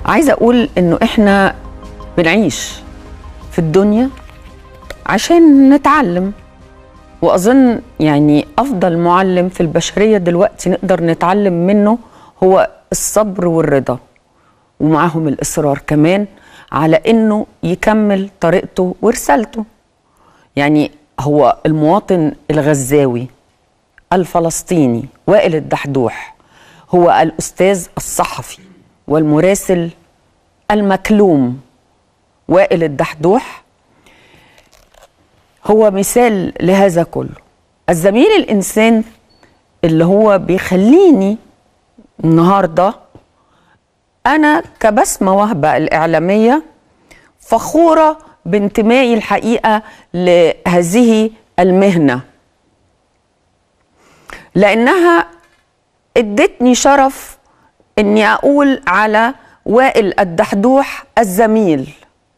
عايزه اقول انه احنا بنعيش في الدنيا عشان نتعلم واظن يعني افضل معلم في البشريه دلوقتي نقدر نتعلم منه هو الصبر والرضا ومعاهم الاصرار كمان على انه يكمل طريقته ورسالته يعني هو المواطن الغزاوي الفلسطيني وائل الدحدوح هو الاستاذ الصحفي والمراسل المكلوم وائل الدحدوح هو مثال لهذا كله الزميل الانسان اللي هو بيخليني النهارده انا كبسمه وهبه الاعلاميه فخوره بانتمائي الحقيقه لهذه المهنه لانها ادتني شرف اني اقول على وائل الدحدوح الزميل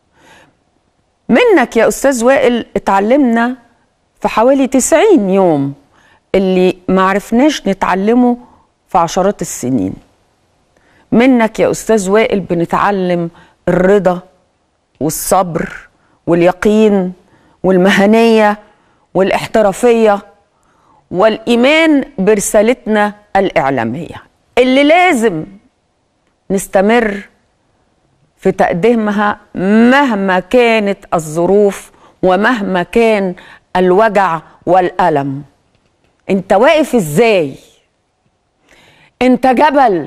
منك يا استاذ وائل اتعلمنا في حوالي 90 يوم اللي ما عرفناش نتعلمه في عشرات السنين منك يا استاذ وائل بنتعلم الرضا والصبر واليقين والمهنيه والاحترافيه والايمان برسالتنا الاعلاميه اللي لازم نستمر في تقديمها مهما كانت الظروف ومهما كان الوجع والالم انت واقف ازاي انت جبل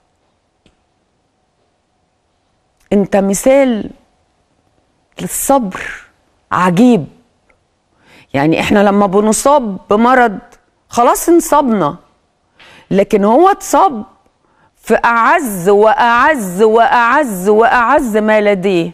انت مثال للصبر عجيب يعني احنا لما بنصاب بمرض خلاص انصبنا لكن هو اتصاب في أعز وأعز وأعز وأعز ما لديه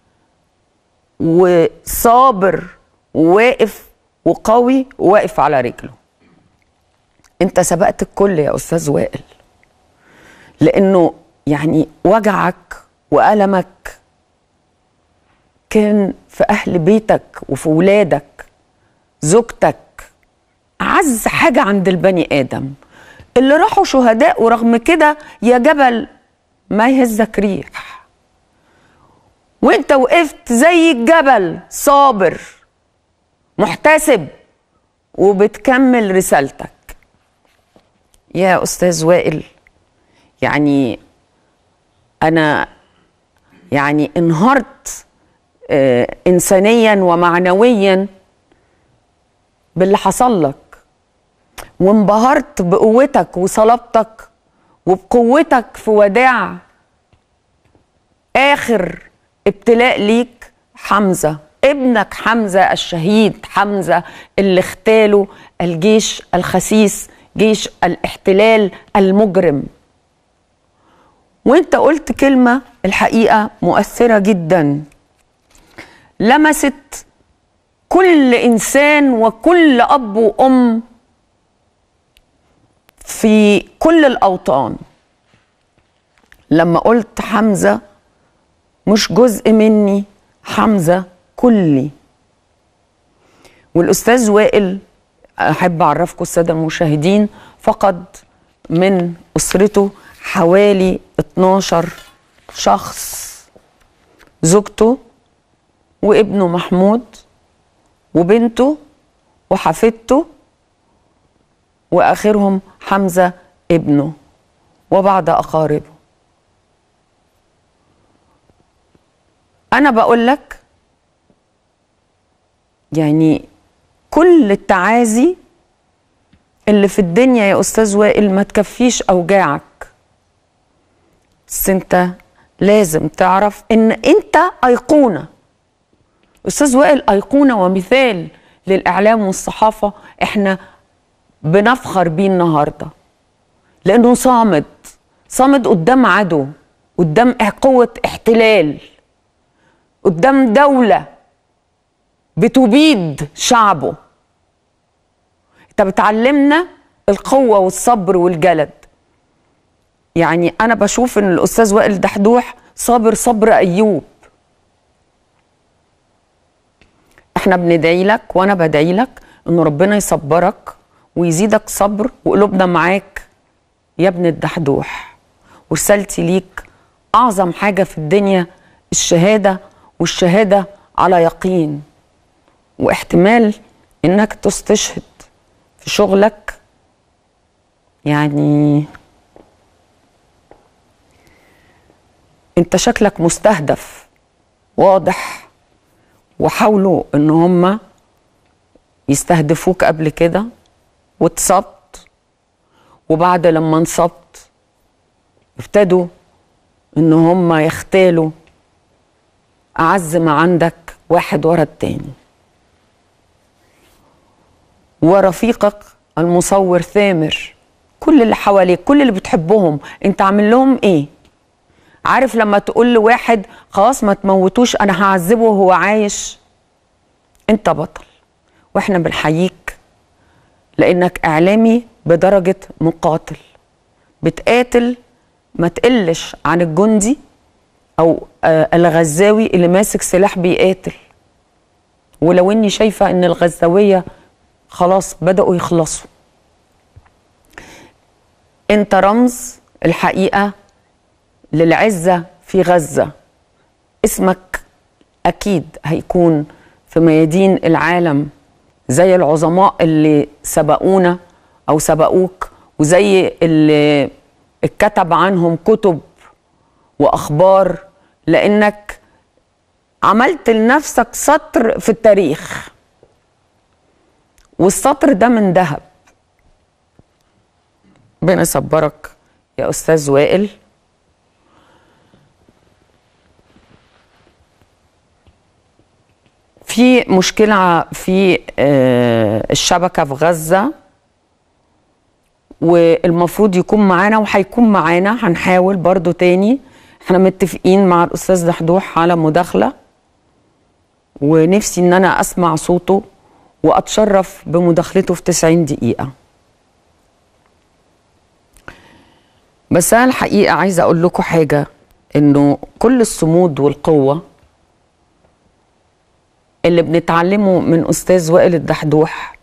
وصابر وواقف وقوي وواقف على رجله انت سبقت الكل يا أستاذ وائل لأنه يعني وجعك وألمك كان في أهل بيتك وفي ولادك زوجتك أعز حاجة عند البني آدم اللي راحوا شهداء ورغم كده يا جبل ما يهزك ريح وانت وقفت زي الجبل صابر محتسب وبتكمل رسالتك يا استاذ وائل يعني انا يعني انهارت آه انسانيا ومعنويا باللي حصل لك وانبهرت بقوتك وصلابتك وبقوتك في وداع اخر ابتلاء ليك حمزه ابنك حمزه الشهيد حمزه اللي اغتاله الجيش الخسيس جيش الاحتلال المجرم وانت قلت كلمه الحقيقه مؤثره جدا لمست كل انسان وكل اب وام في كل الاوطان لما قلت حمزه مش جزء مني حمزه كلي والاستاذ وائل احب اعرفكم الساده المشاهدين فقد من اسرته حوالي 12 شخص زوجته وابنه محمود وبنته وحفيدته واخرهم حمزه ابنه وبعض اقاربه انا بقول لك يعني كل التعازي اللي في الدنيا يا استاذ وائل ما تكفيش اوجاعك بس انت لازم تعرف ان انت ايقونه استاذ وائل ايقونه ومثال للاعلام والصحافه احنا بنفخر بيه النهارده لانه صامد صامد قدام عدو قدام قوه احتلال قدام دوله بتبيد شعبه انت بتعلمنا القوه والصبر والجلد يعني انا بشوف ان الاستاذ وائل دحدوح صابر صبر ايوب احنا بندعي لك وانا بدعي لك ان ربنا يصبرك ويزيدك صبر وقلوبنا معاك يا ابن الدحدوح ورسالتي ليك اعظم حاجه في الدنيا الشهاده والشهاده على يقين واحتمال انك تستشهد في شغلك يعني انت شكلك مستهدف واضح وحاولوا ان هم يستهدفوك قبل كده واتصبت وبعد لما انصبت ابتدوا ان هم يختالوا اعز ما عندك واحد ورا التاني ورفيقك المصور ثامر كل اللي حواليك كل اللي بتحبهم انت عامل لهم ايه عارف لما تقول لواحد خلاص ما تموتوش انا هعذبه وهو عايش انت بطل واحنا بنحييك لانك اعلامي بدرجه مقاتل بتقاتل ما تقلش عن الجندي او آه الغزاوي اللي ماسك سلاح بيقاتل ولو اني شايفه ان الغزاويه خلاص بداوا يخلصوا انت رمز الحقيقه للعزه في غزه اسمك اكيد هيكون في ميادين العالم زي العظماء اللي سبقونا او سبقوك وزي اللي اتكتب عنهم كتب واخبار لانك عملت لنفسك سطر في التاريخ والسطر ده من ذهب ربنا يصبرك يا استاذ وائل في مشكلة في الشبكة في غزة والمفروض يكون معانا وهيكون معانا هنحاول برضو تاني احنا متفقين مع الأستاذ دحدوح على مداخلة ونفسي ان انا اسمع صوته واتشرف بمداخلته في 90 دقيقة بس انا الحقيقة عايزة اقول لكم حاجة انه كل الصمود والقوة اللي بنتعلمه من استاذ وائل الدحدوح